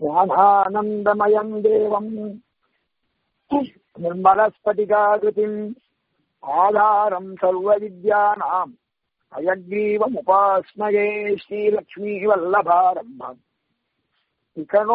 ஞானானந்தமயம் தேவம் निर्मलस्फटिकाकृतिम् आधारम् सर्वविद्यानाम् अयग्रीवमुपास्मये श्रीलक्ष्मीवल्लभारम्भम् इकनो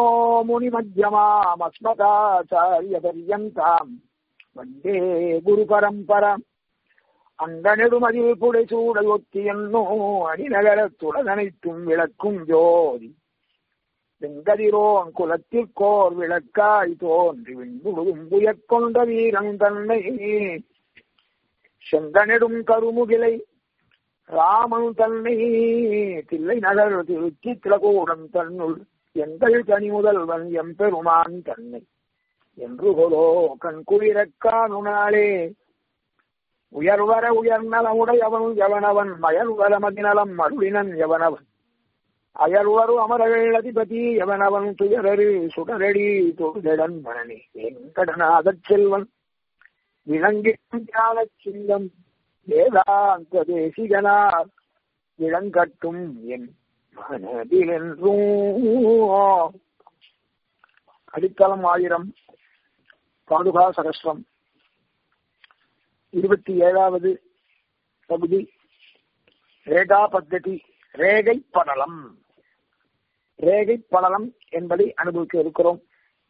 मुनिमध्यमामस्मदाचार्यपर्यन्ताम् வந்தே குரு பரம்பரம் அந்த நெடுமதில் புடைசூடலொத்தி என்னோ அணிநகரத்துடனனைத்தும் விளக்கும் ஜோதி வெங்கதிரோன் குலத்திற்கோர் விளக்காய் தோன்றி விண்முழுதும் புயற்கொண்ட வீரன் தன்னை செங்கனெடும் கருமுகிலை ராமன் தன்னை தில்லை நகர் திருச்சி திலகூடம் தன்னுள் எங்கள் தனி முதல்வன் எம்பெருமான் தன்னை என்று கொலோ கண் குளிரக் காணுனாலே உயர்வர உயர்நலமுடையவன் எவனவன் மயர்வர மதிநலம் அருளினன் எவனவன் அயர்வரு அமரர்கள் அதிபதி எவனவன் துயரரு சுடரடி தொடுதடன் மணனி வெங்கடநாதச் செல்வன் விளங்கிடும் ஞான சிங்கம் வேதாந்த தேசிகனார் இளங்கட்டும் என் மனதில் என்றும் அடித்தளம் ஆயிரம் பாதுகா சகஸ்ரம் இருபத்தி ஏழாவது பகுதி ரேகா பத்ததி ரேகை படலம் ரேகை படலம் என்பதை அனுபவிக்க இருக்கிறோம்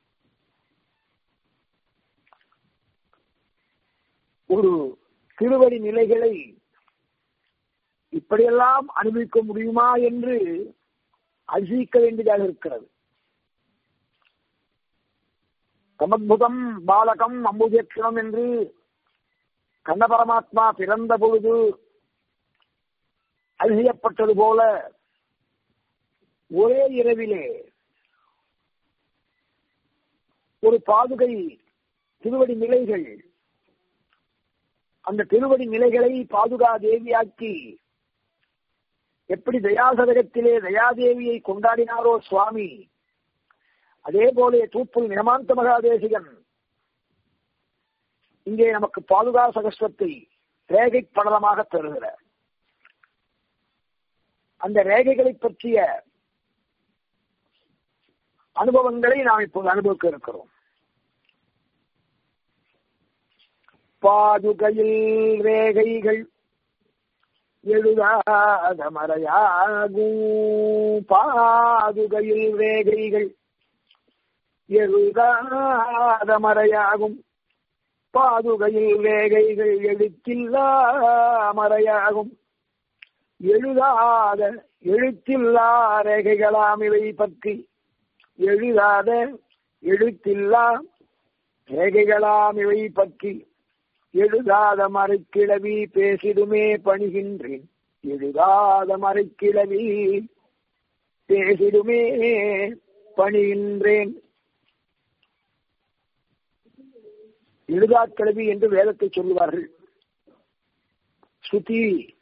ஒரு திருவடி நிலைகளை இப்படியெல்லாம் அனுபவிக்க முடியுமா என்று அதிசிக்க வேண்டியதாக இருக்கிறது சமத்புதம் பாலகம் அம்புஜக்ஷணம் என்று கண்ண பரமாத்மா பிறந்த பொழுது அழியப்பட்டது போல ஒரே இரவிலே ஒரு பாதுகை திருவடி நிலைகள் அந்த திருவடி நிலைகளை பாதுகா தேவியாக்கி எப்படி தயாசதகத்திலே தயாதேவியை கொண்டாடினாரோ சுவாமி அதே போல தூப்புல் நியமாந்த மகாதேசிகன் இங்கே நமக்கு பாதுகா சகஸ்வத்தை ரேகை படலமாக தருகிறார் அந்த ரேகைகளை பற்றிய அனுபவங்களை நாம் இப்போது அனுபவிக்க இருக்கிறோம் பாதுகையில் ரேகைகள் எழுதாத மறையாகும் பாதுகையில் ரேகைகள் எழுதாத மறையாகும் பாதுகையில் ரேகைகள் எழுத்தில்லா மறையாகும் எழுதாத எழுத்தில்லா ரேகைகளாம் இவை பற்றி எழுதாத எழுத்தில்லா ரேகைகளாம் இவை பற்றி எழுதாத மறைக்கிழவி பேசிடுமே பணிகின்றேன் எழுதாத மறைக்கிழவி பேசிடுமே பணிகின்றேன் எழுதாக்கிழவி என்று வேதத்தை சொல்லுவார்கள் ஸ்ருதி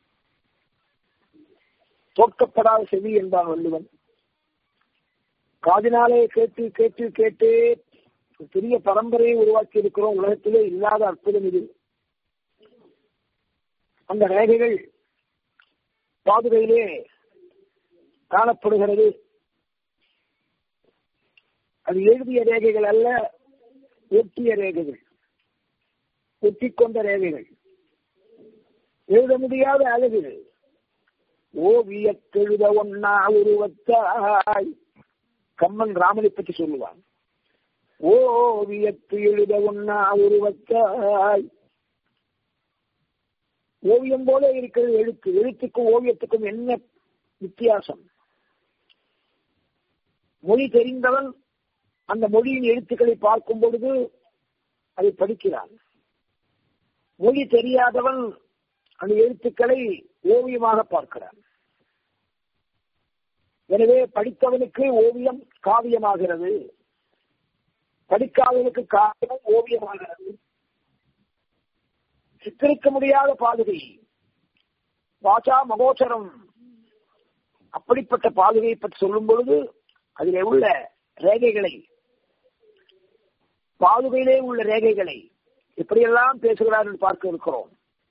தோற்கப்படாத செவி என்பான் வள்ளுவன் காதினாலே கேட்டு கேட்டு கேட்டு பெரிய பரம்பரையை உருவாக்கி இருக்கிறோம் உலகத்திலே இல்லாத அற்புதம் இது அந்த ரேகைகள் பாதுகையிலே காணப்படுகிறது அது எழுதிய ரேகைகள் அல்ல ஒட்டிய ரேகைகள் ஒட்டிக்கொண்ட ரேகைகள் எழுத முடியாத அழகு ஓவியத்தெழுத ஒன்னா உருவத்தாய் கம்மன் ராமனை பற்றி சொல்லுவான் ஓவியத்து எழுத ஒன்னா உருவத்தாய் ஓவியம் போல இருக்கிறது எழுத்து எழுத்துக்கும் ஓவியத்துக்கும் என்ன வித்தியாசம் மொழி தெரிந்தவன் அந்த மொழியின் எழுத்துக்களை பார்க்கும் பொழுது அதை படிக்கிறான் மொழி தெரியாதவன் அந்த எழுத்துக்களை ஓவியமாக பார்க்கிறான் எனவே படித்தவனுக்கு ஓவியம் காவியமாகிறது படிக்காதவனுக்கு காவியம் ஓவியமாகிறது சித்தரிக்க முடியாத பாதுகை வாசா மகோச்சரம் அப்படிப்பட்ட பாதுகையை பற்றி சொல்லும் பொழுது அதிலே உள்ள ரேகைகளை பாதுகையிலே உள்ள ரேகைகளை எப்படியெல்லாம் பேசுகிறார் என்று பார்க்க இருக்கிறோம்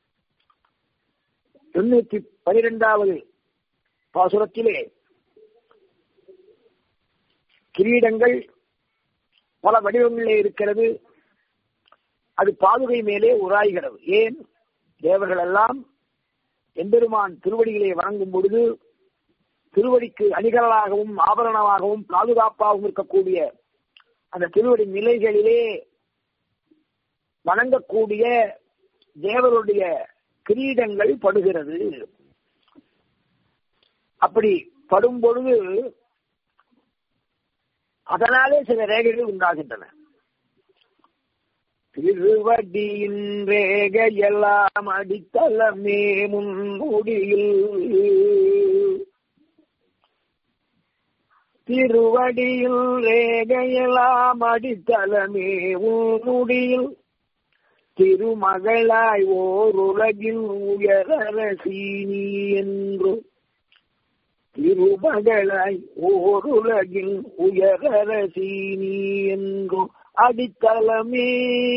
எண்ணூத்தி பனிரெண்டாவது பாசுரத்திலே கிரீடங்கள் பல வடிவங்களிலே இருக்கிறது அது பாதுகை மேலே உராய்கிறது ஏன் தேவர்கள் எல்லாம் எம்பெருமான் திருவடிகளை வணங்கும் பொழுது திருவடிக்கு அணிகளாகவும் ஆபரணமாகவும் பாதுகாப்பாகவும் இருக்கக்கூடிய அந்த திருவடி நிலைகளிலே வணங்கக்கூடிய தேவருடைய கிரீடங்கள் படுகிறது அப்படி படும் பொழுது அதனாலே சில ரேகைகள் உண்டாகின்றன திருவடியின் ரேகையெல்லாம் அடித்தளமே முன்முடியில் திருவடியில் ரேகையெல்லாம் அடித்தளமே உன்னுடியில் திருமகளாய் ஓர் உலகில் உயரரசீனி என்று திருமகளாய் ஓர் உலகில் உயரரசீனி என்றோ அடித்தளமே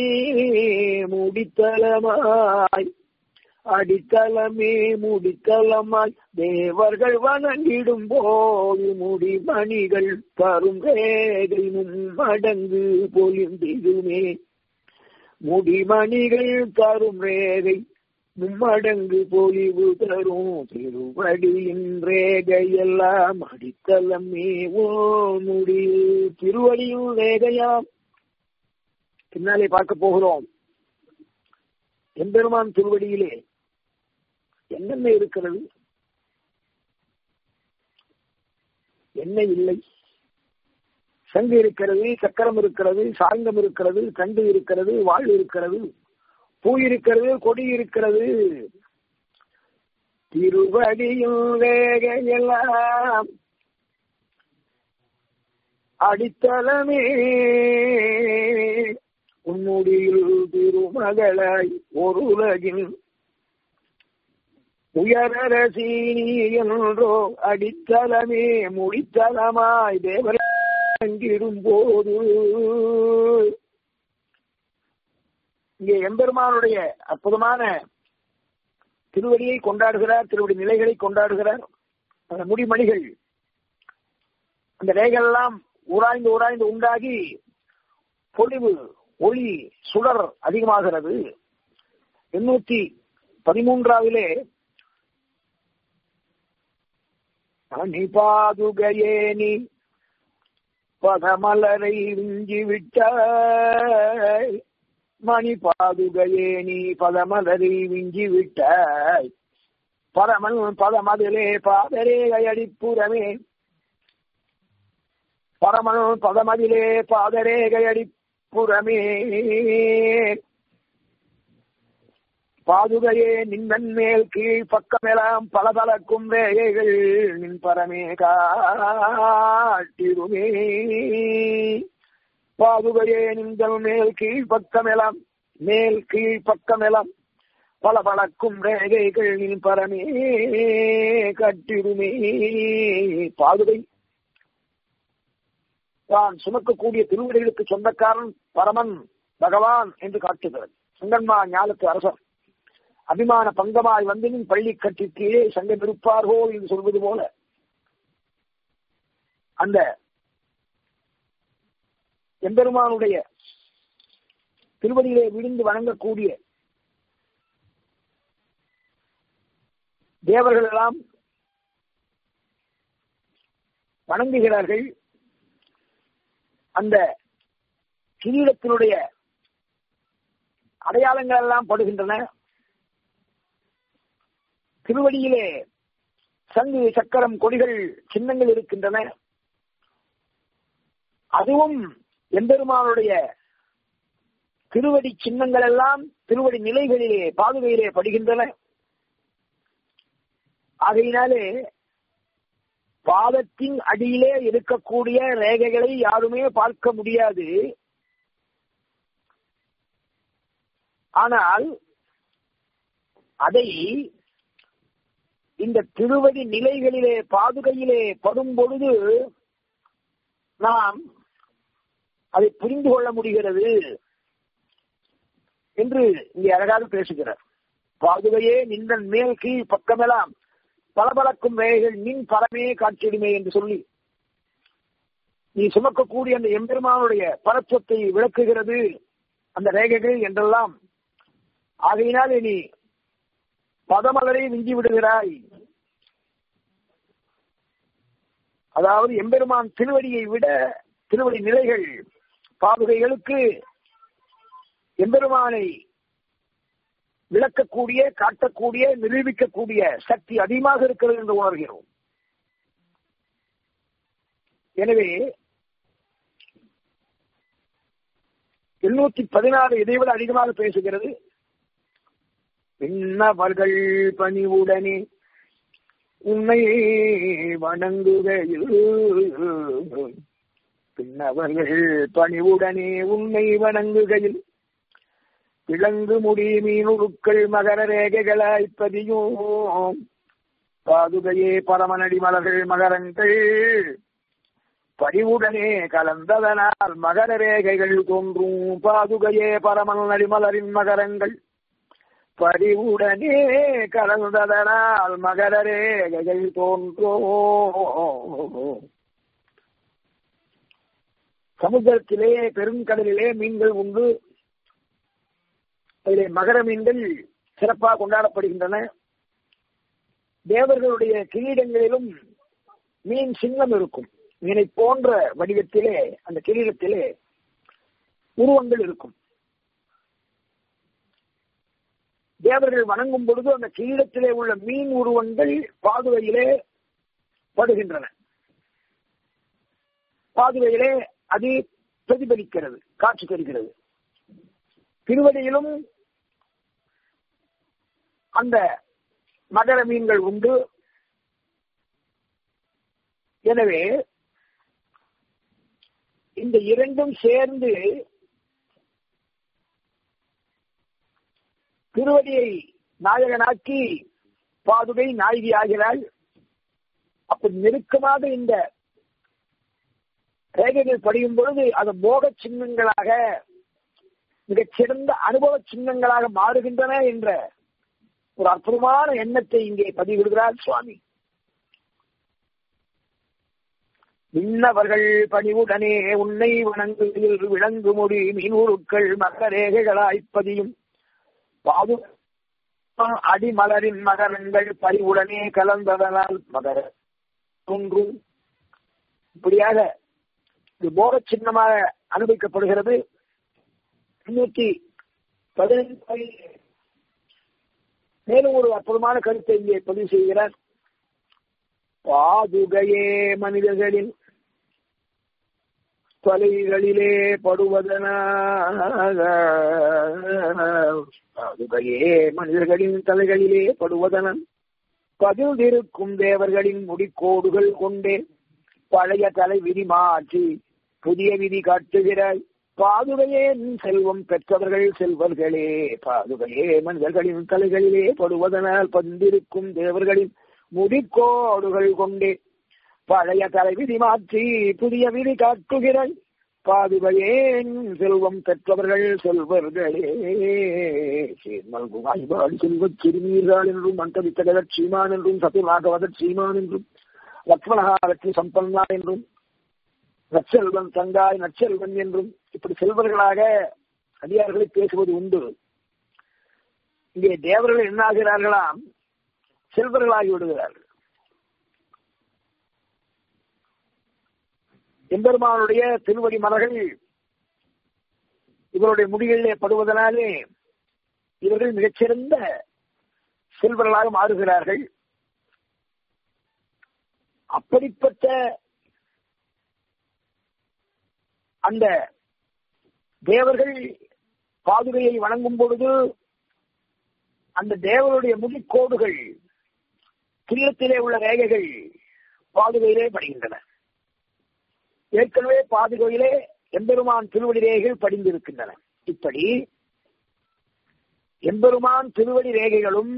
முடித்தளமாய் அடித்தளமே முடித்தளமாய் தேவர்கள் வணங்கிடும் போது முடிமணிகள் தரும் ரேகை மடங்கு பொலிந்திடுமே முடிமணிகள் தரும் ரேகை மும்மடங்கு பொலிவு தரும் திருவடியின் ரேகையெல்லாம் அடித்தளமே ஓ முடியில் திருவடியும் ரேகையாம் பின்னாலே பார்க்க போகிறோம் எம்பெருமான் திருவடியிலே என்னென்ன இருக்கிறது என்ன இல்லை சங்கு இருக்கிறது சக்கரம் இருக்கிறது சாங்கம் இருக்கிறது கண்டு இருக்கிறது வாழ் இருக்கிறது பூ இருக்கிறது கொடி இருக்கிறது திருவடியும் வேகையெல்லாம் அடித்தளமே உன்னுடியில் திருமகளாய் ஒரு உலகில் உயரரசீனி என்றோ அடித்தளமே முடித்தளமாய் தேவர் அங்கிடும் போது இங்கே எம்பெருமானுடைய அற்புதமான திருவடியை கொண்டாடுகிறார் திருவடி நிலைகளை கொண்டாடுகிறார் அந்த முடிமணிகள் அந்த ரேகைகள் எல்லாம் உராய்ந்து உராய்ந்து உண்டாகி பொலிவு ஒளி சுடர் அதிகமாகிறது எண்ணூத்தி பதிமூன்றாவிலே அணி பாதுகையே நீ பதமலரை விஞ்சி விட்டாய் மணி பாதுகையே நீ பதமலரை விஞ்சி விட்டாய் பரமன் பதமதிலே பாதரேகை அடிப்புறமே பரமன் பதமதிலே பாதரேகை அடிப்புறமே பாதுகையே நின்னன் மேல் கீழ் பக்கமெல்லாம் பல பலக்கும் வேகைகள் நின் பரமே காட்டிருமே பாதுகையே நின்றல் மேல் கீழ் பக்கமெல்லாம் மேல் கீழ் பக்கமெல்லாம் பல பழக்கும் ரேகைகள் நின் பரமே கட்டிருமே பாதுகை தான் சுமக்கக்கூடிய திருவிடைகளுக்கு சொந்தக்காரன் பரமன் பகவான் என்று காட்டுகிறது சுங்கன்மா ஞாலத்து அரசர் அபிமான பங்கமாய் வந்து நின் பள்ளி கட்டி கீழே சங்கம் இருப்பார்களோ என்று சொல்வது போல அந்த எம்பெருமானுடைய திருவடியிலே விழுந்து வணங்கக்கூடிய தேவர்கள் எல்லாம் வணங்குகிறார்கள் அந்த கிரீடத்தினுடைய அடையாளங்கள் எல்லாம் படுகின்றன திருவடியிலே சங்கு சக்கரம் கொடிகள் சின்னங்கள் இருக்கின்றன அதுவும் எம்பெருமானுடைய திருவடி சின்னங்கள் எல்லாம் திருவடி நிலைகளிலே பாதுகையிலே படுகின்றன ஆகையினாலே பாதத்தின் அடியிலே இருக்கக்கூடிய ரேகைகளை யாருமே பார்க்க முடியாது ஆனால் அதை இந்த திருவடி நிலைகளிலே பாதுகையிலே படும் பொழுது நாம் அதை புரிந்து கொள்ள முடிகிறது என்று இங்கே அழகாக பேசுகிறார் பாதுகையே நின்றன் மேல் கீழ் பக்கமெல்லாம் பளபளக்கும் வேகைகள் நின் பரமே காட்சிடுமே என்று சொல்லி நீ சுமக்கக்கூடிய அந்த எம்பெருமானுடைய பரத்துவத்தை விளக்குகிறது அந்த ரேகைகள் என்றெல்லாம் ஆகையினாலே நீ பதமலரை விஞ்சி விடுகிறாய் அதாவது எம்பெருமான் திருவடியை விட திருவடி நிலைகள் பாதுகைகளுக்கு எம்பெருமானை விளக்கக்கூடிய காட்டக்கூடிய நிரூபிக்கக்கூடிய சக்தி அதிகமாக இருக்கிறது என்று உணர்கிறோம் எனவே எண்ணூத்தி பதினாறு இதைவிட அதிகமாக பேசுகிறது பின்னவர்கள் பணிவுடனே உன்னை வணங்குகையில் பின்னவர்கள் பணிவுடனே உன்னை வணங்குகையில் விலங்கு முடி மீனுருக்கள் மகர ரேகைகளாய் பதியும் பாதுகையே பரமனடி மலர்கள் மகரங்கள் பரிவுடனே கலந்ததனால் மகர ரேகைகள் தோன்றும் பாதுகையே பரமன் நடிமலரின் மகரங்கள் பரிவுடனே கலந்ததனால் மகர ரேகைகள் தோன்றும் சமுத்திரத்திலே பெருங்கடலிலே மீன்கள் உண்டு அதிலே மகர மீன்கள் சிறப்பாக கொண்டாடப்படுகின்றன தேவர்களுடைய கிரீடங்களிலும் மீன் சின்னம் இருக்கும் மீனை போன்ற வடிவத்திலே அந்த கிரீடத்திலே உருவங்கள் இருக்கும் தேவர்கள் வணங்கும் பொழுது அந்த கிரீடத்திலே உள்ள மீன் உருவங்கள் பாதுகையிலே படுகின்றன பாதுகையிலே அது பிரதிபலிக்கிறது காட்சி தருகிறது திருவடியிலும் அந்த மகர மீன்கள் உண்டு எனவே இந்த இரண்டும் சேர்ந்து திருவடியை நாயகனாக்கி பாதுகை நாயகி ஆகிறாள் அப்படி நெருக்கமாக இந்த ரேகைகள் படியும் பொழுது அது போக சின்னங்களாக மிகச் சிறந்த அனுபவ சின்னங்களாக மாறுகின்றன என்ற ஒரு அற்புதமான எண்ணத்தை இங்கே பதிவிடுகிறார் சுவாமி விண்ணவர்கள் பணிவுடனே உன்னை வணங்குவதில் விளங்கு மொழி மீனூருக்கள் மகரேகைகளாய்ப்பதியும் பாது அடிமலரின் மகரங்கள் பரிவுடனே கலந்ததனால் மகர ஒன்றும் இப்படியாக இது போக சின்னமாக அனுபவிக்கப்படுகிறது முன்னூத்தி பதினைந்து மேலும் ஒரு அற்புதமான கருத்தை இங்கே பதிவு செய்கிறார் பாதுகையே மனிதர்களின் தொலைகளிலே படுவதனாக பாதுகையே மனிதர்களின் தலைகளிலே படுவதனன் பதில்திருக்கும் தேவர்களின் முடிக்கோடுகள் கொண்டே பழைய தலை விதி மாற்றி புதிய விதி காட்டுகிறாய் பாதுகையே செல்வம் பெற்றவர்கள் செல்வர்களே பாதுகையே மனிதர்களின் தலைகளிலே படுவதனால் பந்திருக்கும் தேவர்களின் முடிக்கோடுகள் கொண்டே பழைய தலை விதி மாற்றி புதிய விதி காட்டுகிறாய் பாதுகையேன் செல்வம் பெற்றவர்கள் செல்வர்களே சேர்மல்குமாய்பாடு செல்வச் சிறுமீர்கள் என்றும் மண்டபித்தகத சீமான் என்றும் சத்தியமாகவத சீமான் என்றும் லக்ஷ்மணா லட்சுமி சம்பன்னா என்றும் நற்செல்வன் தங்காய் நற்செல்வன் என்றும் இப்படி செல்வர்களாக அடியார்களை பேசுவது உண்டு இங்கே தேவர்கள் என்ன ஆகிறார்களாம் செல்வர்களாகி விடுகிறார்கள் எம்பெருமானுடைய திருவடி மலர்கள் இவருடைய முடிகளிலே படுவதனாலே இவர்கள் மிகச்சிறந்த செல்வர்களாக மாறுகிறார்கள் அப்படிப்பட்ட அந்த தேவர்கள் பாதுகையை வணங்கும் பொழுது அந்த தேவருடைய முடிக்கோடுகள் கிரியத்திலே உள்ள ரேகைகள் பாதுகையிலே படுகின்றன ஏற்கனவே பாதுகையிலே எம்பெருமான் திருவடி ரேகைகள் படிந்திருக்கின்றன இப்படி எம்பெருமான் திருவடி ரேகைகளும்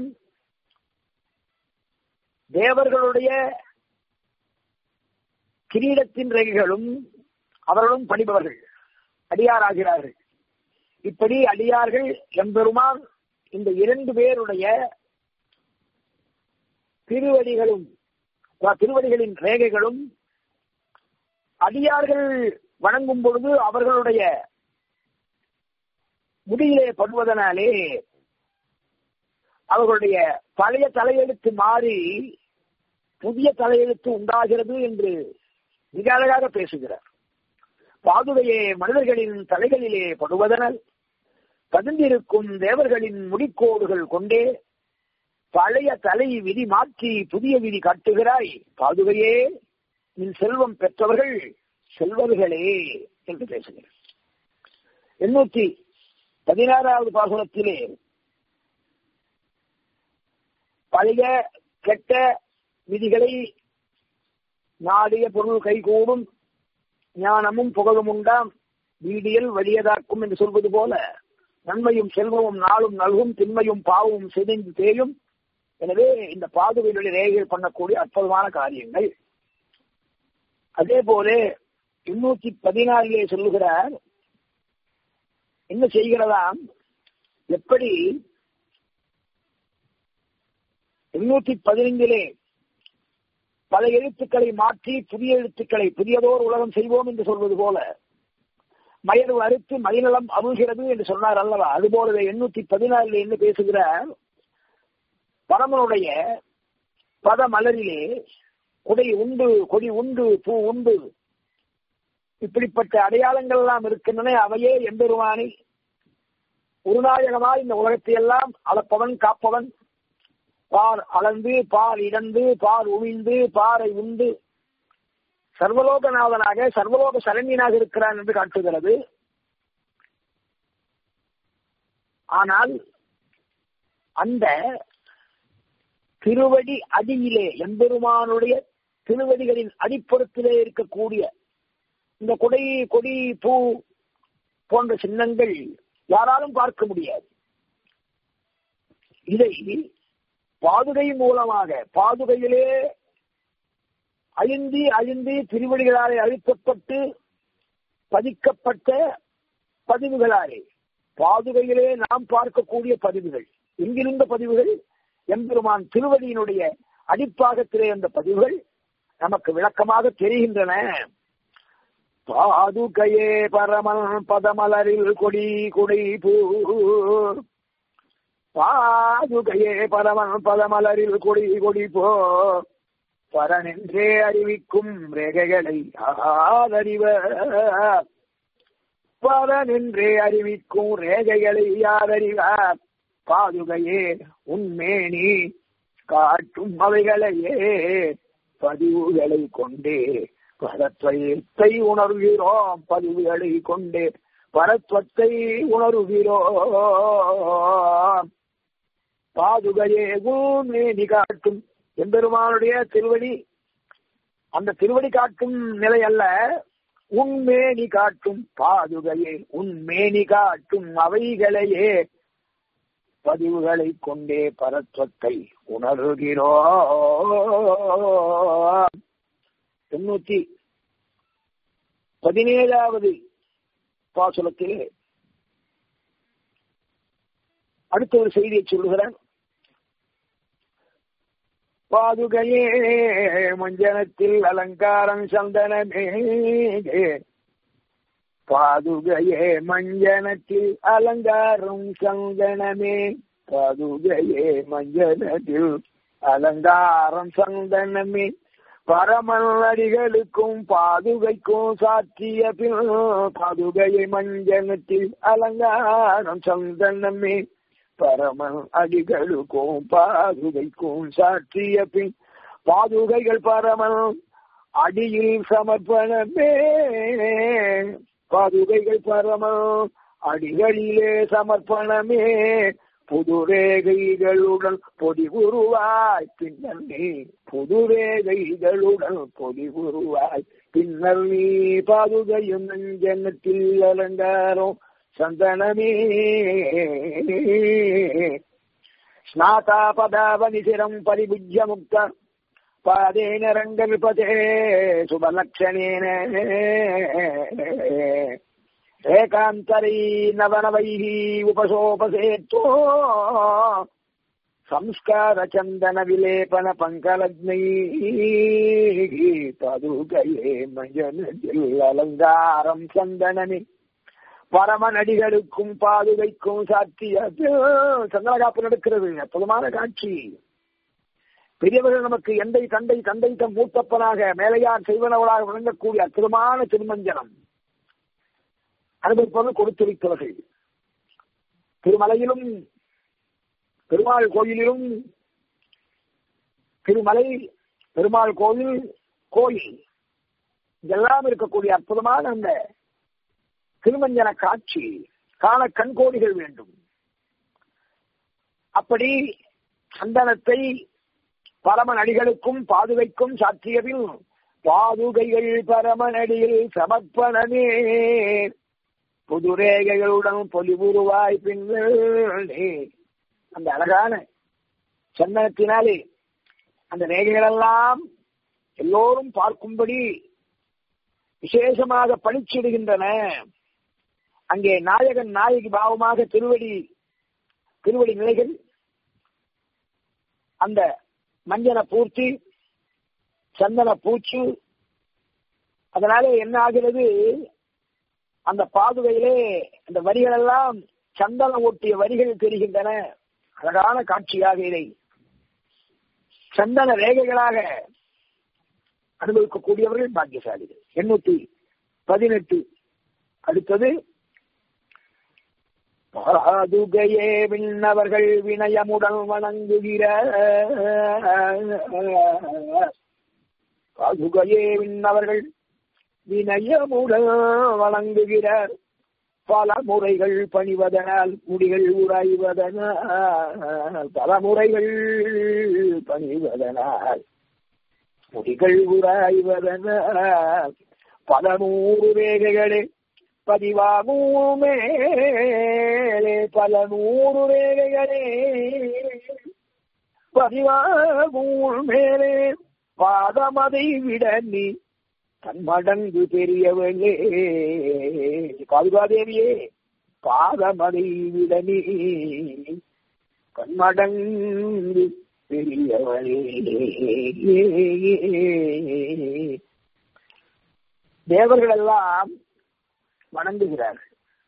தேவர்களுடைய கிரீடத்தின் ரேகைகளும் அவர்களும் பணிபவர்கள் அடியாராகிறார்கள் இப்படி அடியார்கள் எம்பெருமான் இந்த இரண்டு பேருடைய திருவடிகளும் திருவடிகளின் ரேகைகளும் அடியார்கள் வணங்கும் பொழுது அவர்களுடைய முடியிலே படுவதனாலே அவர்களுடைய பழைய தலையெழுத்து மாறி புதிய தலையெழுத்து உண்டாகிறது என்று மிக அழகாக பேசுகிறார் பாதுகையே மனிதர்களின் தலைகளிலே படுவதனால் பதிந்திருக்கும் தேவர்களின் முடிக்கோடுகள் கொண்டே பழைய தலை விதி மாற்றி புதிய விதி காட்டுகிறாய் பாதுகையே நின் செல்வம் பெற்றவர்கள் செல்வர்களே என்று பேசுகிறார் எண்ணூத்தி பதினாறாவது பாசுரத்திலே பழைய கெட்ட விதிகளை நாடிய பொருள் கைகூடும் ஞானமும் புகழும் உண்டாம் வீடியல் வலியதாக்கும் என்று சொல்வது போல நன்மையும் செல்வமும் நாளும் நல்கும் திண்மையும் பாவமும் சிதைந்து தேயும் எனவே இந்த பாதுகைகளில் ரேகைகள் பண்ணக்கூடிய அற்புதமான காரியங்கள் அதே போல எண்ணூத்தி பதினாலிலே சொல்லுகிறார் என்ன செய்கிறதாம் எப்படி எண்ணூத்தி பதினைந்திலே பல எழுத்துக்களை மாற்றி புதிய எழுத்துக்களை புதியதோர் உலகம் செய்வோம் என்று சொல்வது போல மயர் அறுத்து மயிநலம் அருள்கிறது என்று சொன்னார் அல்லவா அதுபோலவே எண்ணூத்தி பதினாலில் என்ன பேசுகிறார் பரமனுடைய பத மலரிலே கொடை உண்டு கொடி உண்டு பூ உண்டு இப்படிப்பட்ட அடையாளங்கள் எல்லாம் இருக்கின்றன அவையே எம்பெருமானை உருநாயகமாய் இந்த உலகத்தை எல்லாம் அளப்பவன் காப்பவன் பார் அளந்து பார் இடந்து பார் உமிழ்ந்து பாறை உண்டு சர்வலோகநாதனாக சர்வலோக சரண்யனாக இருக்கிறான் என்று காட்டுகிறது ஆனால் அந்த திருவடி அடியிலே எம்பெருமானுடைய திருவடிகளின் அடிப்புறத்திலே இருக்கக்கூடிய இந்த கொடை கொடி பூ போன்ற சின்னங்கள் யாராலும் பார்க்க முடியாது இதை பாதுகை மூலமாக பாதுகையிலே அழிந்தி அழிந்தி திருவடிகளாலே அழுத்தப்பட்டு பதிக்கப்பட்ட பதிவுகளாலே பாதுகையிலே நாம் பார்க்கக்கூடிய பதிவுகள் எங்கிருந்த பதிவுகள் எம்பெருமான் திருவடியினுடைய அடிப்பாகத்திலே அந்த பதிவுகள் நமக்கு விளக்கமாக தெரிகின்றன பாதுகையே பரமன் பதமலரில் கொடி குடை பூ பாதுகையே பரமன் பதமலரில் கொடி கொடி போ பரனென்றே அறிவிக்கும் ரேகைகளை ஆதறிவ பரனென்றே அறிவிக்கும் ரேகைகளை யாதறிவார் பாதுகையே உண்மேனி காட்டும் அவைகளையே பதிவுகளை கொண்டே பரத்வத்தை உணர்கிறோம் பதிவுகளை கொண்டே பரத்வத்தை உணர்கிறோம் பாதுகையே உண்மேனி காட்டும் எம்பெருமானுடைய திருவடி அந்த திருவடி காட்டும் நிலை அல்ல உண்மேனி காட்டும் பாதுகையே உண்மேனி காட்டும் அவைகளையே பதிவுகளை கொண்டே பரத்வத்தை உணர்கிறோம் தொண்ணூத்தி பதினேழாவது பாசுரத்திலே அடுத்த ஒரு செய்தியை சொல்லுகிறார் பாதுகையே மஞ்சனத்தில் அலங்காரம் சந்தனமே பாதுகையே மஞ்சனத்தில் அலங்காரம் சந்தனமே பாதுகையே மஞ்சனத்தில் அலங்காரம் சந்தனமே பரமன் அடிகளுக்கும் பாதுகைக்கும் சாற்றிய பின் பாதுகையை மஞ்சனத்தில் அலங்காரம் சந்தனமே பரமன் அடிகளுக்கும் பாதுகைக்கும் சாற்றிய பின் பாதுகைகள் பரமன் அடியில் சமர்ப்பணமே பாதுகைகள் பரமன் அடிகளிலே சமர்ப்பணமே புது ரேகைகளுடன் பொடி உருவாய் பின்னர் நீ புது ரேகைகளுடன் பொடி உருவாய் பின்னர் நீ பாதுகையும் நெஞ்சனத்தில் அலங்காரம் சந்தனமே ஸ்நாதா பதாவனிசிரம் பரிபுஜ்ய முக்த பாதேன ரங்கல்பதே சுபலக்ஷணேன ஏகாந்தரை நவனவைः உபசோபசேத்தோ ಸಂಸ್ಕಾರ ಚಂದನ ವಿಲೇಪನ ಪಂಕಲಗ್ನೈ பதுகையே மஞ்சனில் அலங்காரம் சந்தனமே பரமநடிகளுக்கும் பாதுகைக்கும் சாத்தியது சந்தனகாப்பு நடக்கிறது அற்புதமான காட்சி பெரியவர்கள் நமக்கு எந்தை தந்தை தந்தை தம் மூத்தப்பனாக மேலையார் செய்வனவளாக விளங்கக்கூடிய அற்புதமான திருமஞ்சனம் அனுபவிப்பவர்கள் கொடுத்துரைத்தவர்கள் திருமலையிலும் பெருமாள் கோயிலிலும் திருமலை பெருமாள் கோயில் கோயில் இதெல்லாம் இருக்கக்கூடிய அற்புதமான அந்த திருமஞ்சன காட்சி காண கண்கோடிகள் வேண்டும் அப்படி சந்தனத்தை பரமநடிகளுக்கும் பாதுகைக்கும் சாற்றியதில் பாதுகைகள் பரமநடியில் சமர்ப்பணமே புதுரேகைகளுடன் பொலிவுருவாய் பின்னே அந்த அழகான சந்தனத்தினாலே அந்த ரேகைகளெல்லாம் எல்லோரும் பார்க்கும்படி விசேஷமாக பணிச்சிடுகின்றன அங்கே நாயகன் நாயகி பாவமாக திருவடி திருவடி நிலைகள் அந்த மஞ்சன பூர்த்தி சந்தன பூச்சு அதனால என்ன ஆகிறது அந்த பாதுகையிலே அந்த வரிகள் எல்லாம் சந்தனம் ஒட்டிய வரிகள் தெரிகின்றன அழகான காட்சியாக இதை சந்தன ரேகைகளாக அனுபவிக்கக்கூடியவர்கள் பாக்கியசாலிகள் எண்ணூத்தி பதினெட்டு அடுத்தது பாதுகையே விண்ணவர்கள் வினயமுடன் வணங்குகிற பாதுகையே விண்ணவர்கள் வினயமுடன் வணங்குகிறார் பல முறைகள் பணிவதனால் முடிகள் உராய்வதனால் பல முறைகள் பணிவதனால் முடிகள் உராய்வதனால் பல நூறு ரேகைகளே பதிவாகும் மேலே பல நூறு ரேகைகளே பதிவாகும் மேலே பாதமதை விட நீ தன்மடங்கு பெரியவளே பாதுகாதேவியே பாதமதை விட நீ கண்மடங்கு பெரியவளே தேவர்கள் எல்லாம் வணங்குகிறார்கள்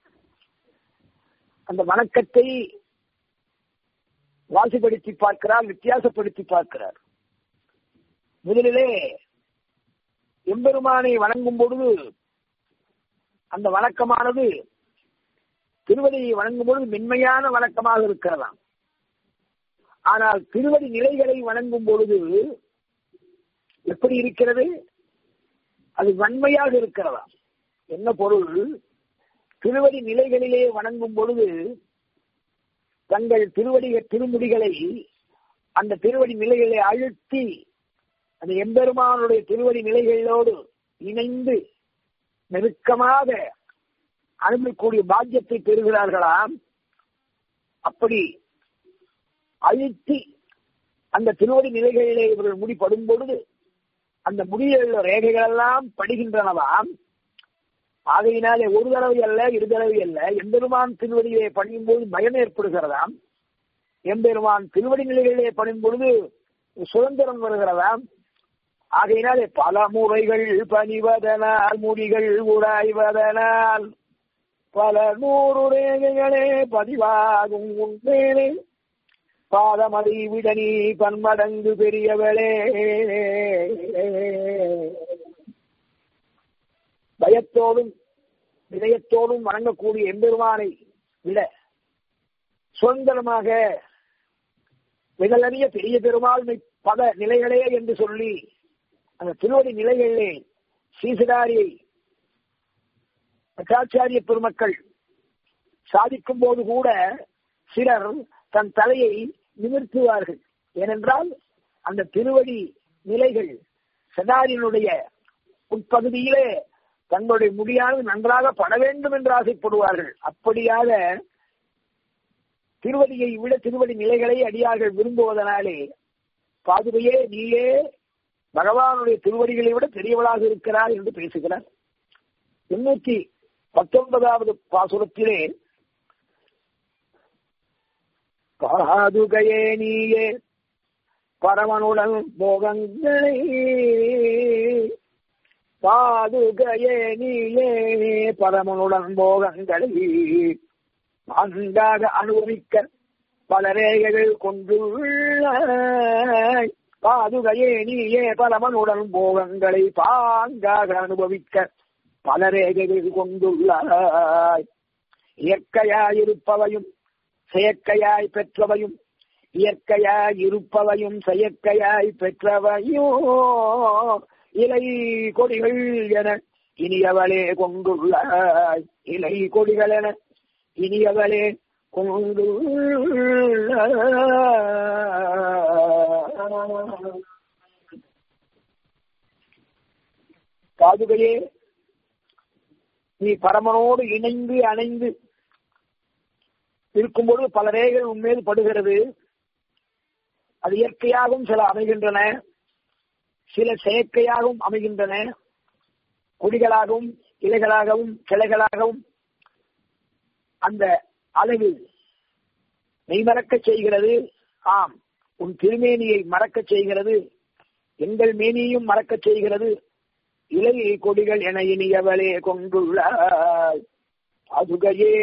அந்த வணக்கத்தை வாசிப்படுத்தி பார்க்கிறார் வித்தியாசப்படுத்தி பார்க்கிறார் முதலிலே எம்பெருமானை வணங்கும் பொழுது அந்த வணக்கமானது திருவடியை வணங்கும் பொழுது மென்மையான வணக்கமாக இருக்கிறதாம் ஆனால் திருவடி நிலைகளை வணங்கும் பொழுது எப்படி இருக்கிறது அது வன்மையாக இருக்கிறதா என்ன பொருள் திருவடி நிலைகளிலே வணங்கும் பொழுது தங்கள் திருவடி திருமுடிகளை அந்த திருவடி நிலைகளை அழுத்தி அந்த எம்பெருமானுடைய திருவடி நிலைகளோடு இணைந்து நெருக்கமாக அனுப்பக்கூடிய பாக்கியத்தை பெறுகிறார்களாம் அப்படி அழுத்தி அந்த திருவடி நிலைகளிலே இவர்கள் முடிப்படும் பொழுது அந்த முடியில் உள்ள ரேகைகள் எல்லாம் படுகின்றனவாம் ஆகையினாலே ஒரு தடவை அல்ல இரு தடவை அல்ல எம்பெருமான் திருவடியிலே பணியும் போது பயம் ஏற்படுகிறதாம் எம்பெருமான் திருவடி நிலைகளிலே பணியும் பொழுது சுதந்திரம் வருகிறதாம் ஆகையினாலே பல முறைகள் பணிவதனால் முடிகள் உராய்வதனால் பல நூறு ரேகைகளே பதிவாகும் உண்மையிலே பாதமதி விடனி பன்மடங்கு பெரியவளே பயத்தோடும் இதயத்தோடும் வணங்கக்கூடிய எம்பெருமானை விட சுதந்திரமாக விடலறிய பெரிய பெருமாள்மை பத நிலைகளே என்று சொல்லி அந்த திருவடி நிலைகளிலே சீசடாரியை பட்டாச்சாரிய பெருமக்கள் சாதிக்கும் போது கூட சிலர் தன் தலையை நிமிர்த்துவார்கள் ஏனென்றால் அந்த திருவடி நிலைகள் சதாரியனுடைய உட்பகுதியிலே தங்களுடைய முடியானது நன்றாக பட வேண்டும் என்று ஆசைப்படுவார்கள் அப்படியாக திருவடியை விட திருவடி நிலைகளை அடியார்கள் விரும்புவதனாலே பாதுகையே நீயே பகவானுடைய திருவடிகளை விட பெரியவளாக இருக்கிறார் என்று பேசுகிறார் எண்ணூத்தி பத்தொன்பதாவது பாசுரத்திலே பாதுகையே நீயே பரமனுடன் போகங்களே பாதுகையே நீயே பரமனுடன் போகங்களை அன்றாக அனுபவிக்க பல ரேகைகள் கொண்டுள்ள பாதுகையே நீயே பரமனுடன் போகங்களை பாங்காக அனுபவிக்க பல ரேகைகள் கொண்டுள்ளாய் இயற்கையாய் இருப்பவையும் செயற்கையாய் பெற்றவையும் இயற்கையாய் இருப்பவையும் செயற்கையாய் பெற்றவையும் இலை கொடிகள் என இனியவளே கொண்டுள்ளாய் இலை கொடிகள் என இனியவளே கொண்டுள்ள பாதுகையே நீ பரமனோடு இணைந்து அணைந்து இருக்கும்பொழுது பல ரேகைகள் உண்மையில் படுகிறது அது இயற்கையாகவும் சில அமைகின்றன சில செயற்கையாகவும் அமைகின்றன கொடிகளாகவும் இலைகளாகவும் கிளைகளாகவும் அந்த அளவு மெய்மறக்க செய்கிறது ஆம் உன் திருமேனியை மறக்க செய்கிறது எங்கள் மேனியையும் மறக்க செய்கிறது இலை கொடிகள் என இனியவளே கொண்டுள்ள அதுகையே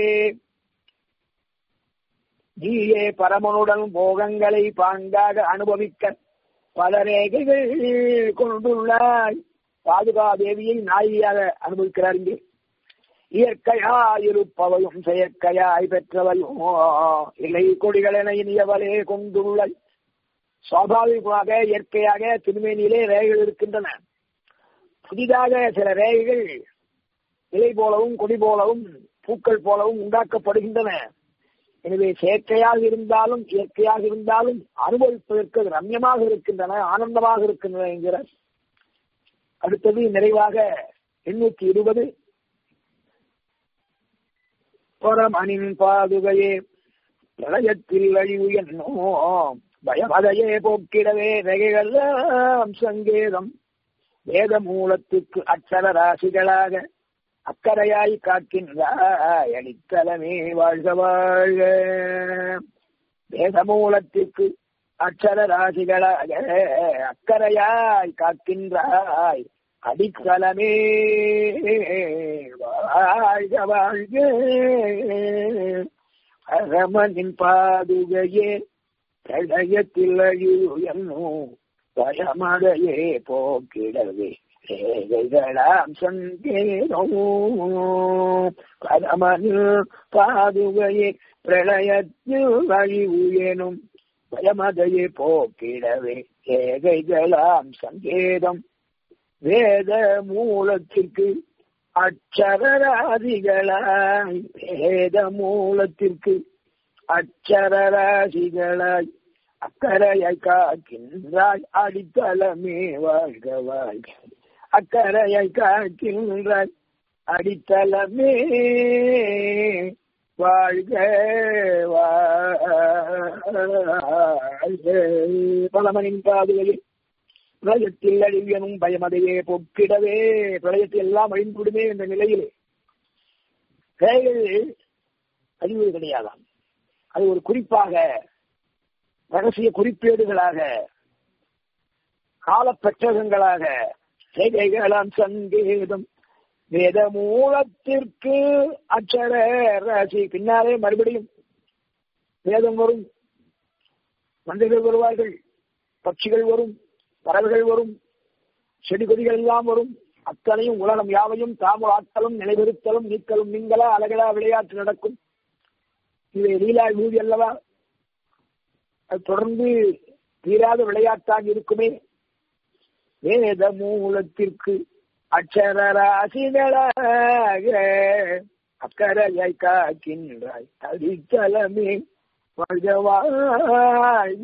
நீயே பரமனுடன் போகங்களை பாங்காக அனுபவிக்க பல ரேகைகள் கொண்டுள்ளாய் பாதுகா தேவியை நாயியாக அனுபவிக்கிறார் இங்கே இயற்கையாய் இருப்பவையும் செயற்கையாய் பெற்றவையும் இலை கொடிகள் என இனியவளே கொண்டுள்ளாய் சுவாபாவிகமாக இயற்கையாக திருமேனியிலே ரேகைகள் இருக்கின்றன புதிதாக சில ரேகைகள் இலை போலவும் கொடி போலவும் பூக்கள் போலவும் உண்டாக்கப்படுகின்றன எனவே செயற்கையாக இருந்தாலும் இயற்கையாக இருந்தாலும் அனுபவிப்பதற்கு ரம்யமாக இருக்கின்றன ஆனந்தமாக இருக்கின்றன என்கிறார் அடுத்தது நிறைவாக எண்ணூத்தி இருபது பரமனின் பாதுகையே பிரளயத்தில் அழிவு என்னோ பயமதையே போக்கிடவே நகைகள்லாம் சங்கேதம் வேத மூலத்துக்கு அச்சர ராசிகளாக அக்கறையாய் காக்கின்றாய் அடித்தலமே வாழ்க வாழ்க வேத மூலத்திற்கு அச்சர ராசிகளாக அக்கறையாய் காக்கின்றாய் அடித்தலமே வாழ்க வாழ்க அரமனின் பாதுகையே பிரளயத்தில் அழிவு என்னும் பயமதையே போக்கிடவே ரேகைகளாம் சங்கேனோ பரமனில் பாதுகையே பிரளயத்தில் அழிவு எனும் பயமதையே போக்கிடவே ஏகைகளாம் சங்கேதம் வேத மூலத்திற்கு அச்சரராதிகளாய் வேத மூலத்திற்கு அச்சரராசிகளாய் அக்கறையாய் காக்கின்றாய் அடித்தளமே வாழ்க வாழ்க அக்கறையாய் காக்கின்றாய் அடித்தளமே வாழ்க வாழ்க பலமனின் பாதுகையில் பிரளயத்தில் அழிவியனும் பயமதையே பொக்கிடவே பிரளயத்தில் எல்லாம் அழிந்துவிடுமே என்ற நிலையிலே பேய்கள் அழிவது கிடையாதாம் அது ஒரு குறிப்பாக ரகசிய குறிப்பேடுகளாக காலப்பெற்றகங்களாக செய்கைகளாம் சங்கேதம் வேத மூலத்திற்கு அச்சர ராசி பின்னாலே மறுபடியும் வேதம் வரும் மந்திரிகள் வருவார்கள் பட்சிகள் வரும் பறவைகள் வரும் செடி கொடிகள் எல்லாம் வரும் அத்தனையும் உலகம் யாவையும் தாமுல் ஆற்றலும் நிலைபெறுத்தலும் நீக்கலும் நீங்களா அழகலா விளையாட்டு நடக்கும் இது லீலா வீதி அல்லவா அது தொடர்ந்து தீராத விளையாட்டாக இருக்குமே வேத மூலத்திற்கு அச்சரராசிகளாக அக்கறையாய் காக்கின்றாய் அடித்தலமே வாழ்க வாழ்க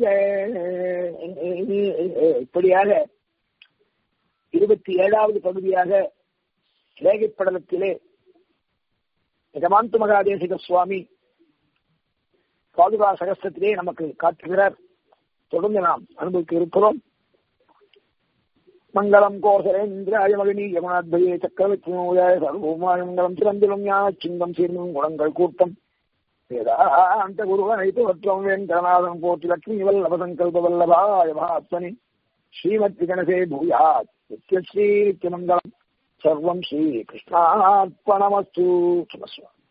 இப்படியாக இருபத்தி ஏழாவது பகுதியாக லேகைப்படலத்திலே யஜமாந்து மகாதேசிக சுவாமி பாதுகா சகஸ்திரத்திலே நமக்கு காட்டுகிறார் தொடர்ந்து நாம் அனுபவிக்க இருக்கிறோம் மங்களம் கோசரேந்திராய மகினி யமுனாத்பயே சக்கரவர்த்தி சர்வமாய மங்களம் சிறந்திலும் ஞான சிங்கம் சீர்மம் குணங்கள் கூட்டம் வேதாந்த குருவனைத்து வற்றம் வெங்கடநாதம் போற்றி லட்சுமி வல்லப சங்கல்ப வல்லபாய மகாத்மனி ஸ்ரீமத் கணசே பூயாத் நித்யஸ்ரீ நித்யமங்கலம் சர்வம் ஸ்ரீ கிருஷ்ணார்ப்பணமஸ்து சுமஸ்வா